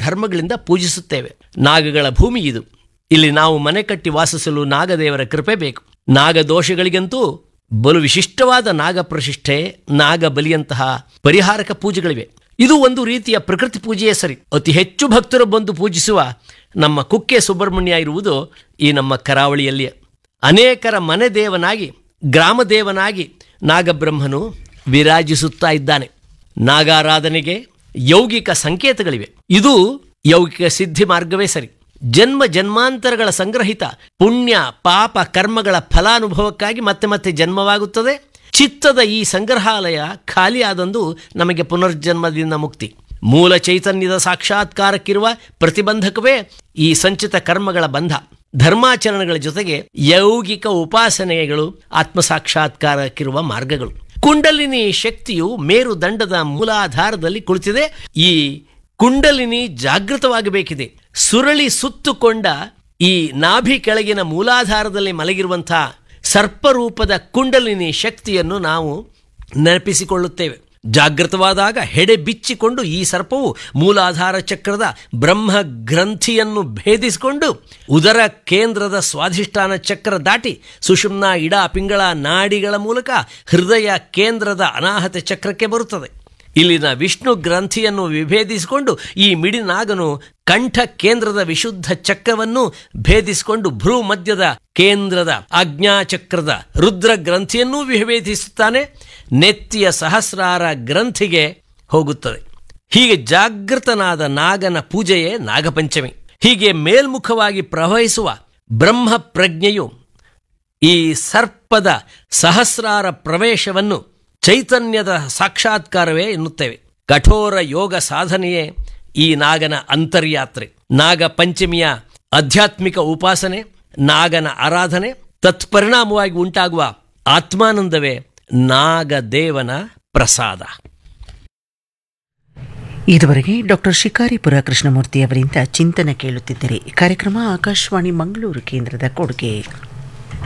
ಧರ್ಮಗಳಿಂದ ಪೂಜಿಸುತ್ತೇವೆ ನಾಗಗಳ ಭೂಮಿ ಇದು ಇಲ್ಲಿ ನಾವು ಮನೆ ಕಟ್ಟಿ ವಾಸಿಸಲು ನಾಗದೇವರ ಕೃಪೆ ಬೇಕು ನಾಗದೋಷಗಳಿಗಂತೂ ಬಲು ವಿಶಿಷ್ಟವಾದ ನಾಗ ಪ್ರಶಿಷ್ಠೆ ನಾಗ ಬಲಿಯಂತಹ ಪರಿಹಾರಕ ಪೂಜೆಗಳಿವೆ ಇದು ಒಂದು ರೀತಿಯ ಪ್ರಕೃತಿ ಪೂಜೆಯೇ ಸರಿ ಅತಿ ಹೆಚ್ಚು ಭಕ್ತರು ಬಂದು ಪೂಜಿಸುವ ನಮ್ಮ ಕುಕ್ಕೆ ಸುಬ್ರಹ್ಮಣ್ಯ ಇರುವುದು ಈ ನಮ್ಮ ಕರಾವಳಿಯಲ್ಲಿಯೇ ಅನೇಕರ ಮನೆ ದೇವನಾಗಿ ಗ್ರಾಮ ದೇವನಾಗಿ ನಾಗಬ್ರಹ್ಮನು ವಿರಾಜಿಸುತ್ತಾ ಇದ್ದಾನೆ ನಾಗಾರಾಧನೆಗೆ ಯೌಗಿಕ ಸಂಕೇತಗಳಿವೆ ಇದು ಯೌಗಿಕ ಸಿದ್ಧಿ ಮಾರ್ಗವೇ ಸರಿ ಜನ್ಮ ಜನ್ಮಾಂತರಗಳ ಸಂಗ್ರಹಿತ ಪುಣ್ಯ ಪಾಪ ಕರ್ಮಗಳ ಫಲಾನುಭವಕ್ಕಾಗಿ ಮತ್ತೆ ಮತ್ತೆ ಜನ್ಮವಾಗುತ್ತದೆ ಚಿತ್ತದ ಈ ಸಂಗ್ರಹಾಲಯ ಖಾಲಿಯಾದಂದು ನಮಗೆ ಪುನರ್ಜನ್ಮದಿಂದ ಮುಕ್ತಿ ಮೂಲ ಚೈತನ್ಯದ ಸಾಕ್ಷಾತ್ಕಾರಕ್ಕಿರುವ ಪ್ರತಿಬಂಧಕವೇ ಈ ಸಂಚಿತ ಕರ್ಮಗಳ ಬಂಧ ಧರ್ಮಾಚರಣೆಗಳ ಜೊತೆಗೆ ಯೌಗಿಕ ಉಪಾಸನೆಗಳು ಆತ್ಮಸಾಕ್ಷಾತ್ಕಾರಕ್ಕಿರುವ ಮಾರ್ಗಗಳು ಕುಂಡಲಿನಿ ಶಕ್ತಿಯು ಮೇರುದಂಡದ ಮೂಲಾಧಾರದಲ್ಲಿ ಕುಳಿತಿದೆ ಈ ಕುಂಡಲಿನಿ ಜಾಗೃತವಾಗಬೇಕಿದೆ ಸುರಳಿ ಸುತ್ತುಕೊಂಡ ಈ ನಾಭಿ ಕೆಳಗಿನ ಮೂಲಾಧಾರದಲ್ಲಿ ಮಲಗಿರುವಂತಹ ಸರ್ಪರೂಪದ ಕುಂಡಲಿನಿ ಶಕ್ತಿಯನ್ನು ನಾವು ನೆನಪಿಸಿಕೊಳ್ಳುತ್ತೇವೆ ಜಾಗೃತವಾದಾಗ ಹೆಡೆ ಬಿಚ್ಚಿಕೊಂಡು ಈ ಸರ್ಪವು ಮೂಲಾಧಾರ ಚಕ್ರದ ಬ್ರಹ್ಮ ಗ್ರಂಥಿಯನ್ನು ಭೇದಿಸಿಕೊಂಡು ಉದರ ಕೇಂದ್ರದ ಸ್ವಾಧಿಷ್ಠಾನ ಚಕ್ರ ದಾಟಿ ಸುಷುಮ್ನ ಇಡ ಪಿಂಗಳ ನಾಡಿಗಳ ಮೂಲಕ ಹೃದಯ ಕೇಂದ್ರದ ಅನಾಹತ ಚಕ್ರಕ್ಕೆ ಬರುತ್ತದೆ ಇಲ್ಲಿನ ವಿಷ್ಣು ಗ್ರಂಥಿಯನ್ನು ವಿಭೇದಿಸಿಕೊಂಡು ಈ ಮಿಡಿನಾಗನು ಕಂಠ ಕೇಂದ್ರದ ವಿಶುದ್ಧ ಚಕ್ರವನ್ನು ಭೇದಿಸಿಕೊಂಡು ಭ್ರೂ ಮಧ್ಯದ ಕೇಂದ್ರದ ಆಜ್ಞಾಚಕ್ರದ ರುದ್ರ ಗ್ರಂಥಿಯನ್ನೂ ವಿಭೇದಿಸುತ್ತಾನೆ ನೆತ್ತಿಯ ಸಹಸ್ರಾರ ಗ್ರಂಥಿಗೆ ಹೋಗುತ್ತದೆ ಹೀಗೆ ಜಾಗೃತನಾದ ನಾಗನ ಪೂಜೆಯೇ ನಾಗಪಂಚಮಿ ಹೀಗೆ ಮೇಲ್ಮುಖವಾಗಿ ಪ್ರವಹಿಸುವ ಬ್ರಹ್ಮ ಪ್ರಜ್ಞೆಯು ಈ ಸರ್ಪದ ಸಹಸ್ರಾರ ಪ್ರವೇಶವನ್ನು ಚೈತನ್ಯದ ಸಾಕ್ಷಾತ್ಕಾರವೇ ಎನ್ನುತ್ತೇವೆ ಕಠೋರ ಯೋಗ ಸಾಧನೆಯೇ ಈ ನಾಗನ ಅಂತರ್ಯಾತ್ರೆ ನಾಗ ಪಂಚಮಿಯ ಆಧ್ಯಾತ್ಮಿಕ ಉಪಾಸನೆ ನಾಗನ ಆರಾಧನೆ ತತ್ಪರಿಣಾಮವಾಗಿ ಉಂಟಾಗುವ ಆತ್ಮಾನಂದವೇ ನಾಗದೇವನ ಪ್ರಸಾದ ಇದುವರೆಗೆ ಡಾಕ್ಟರ್ ಶಿಕಾರಿಪುರ ಕೃಷ್ಣಮೂರ್ತಿ ಅವರಿಂದ ಚಿಂತನೆ ಕೇಳುತ್ತಿದ್ದರೆ ಕಾರ್ಯಕ್ರಮ ಆಕಾಶವಾಣಿ ಮಂಗಳೂರು ಕೇಂದ್ರದ ಕೊಡುಗೆ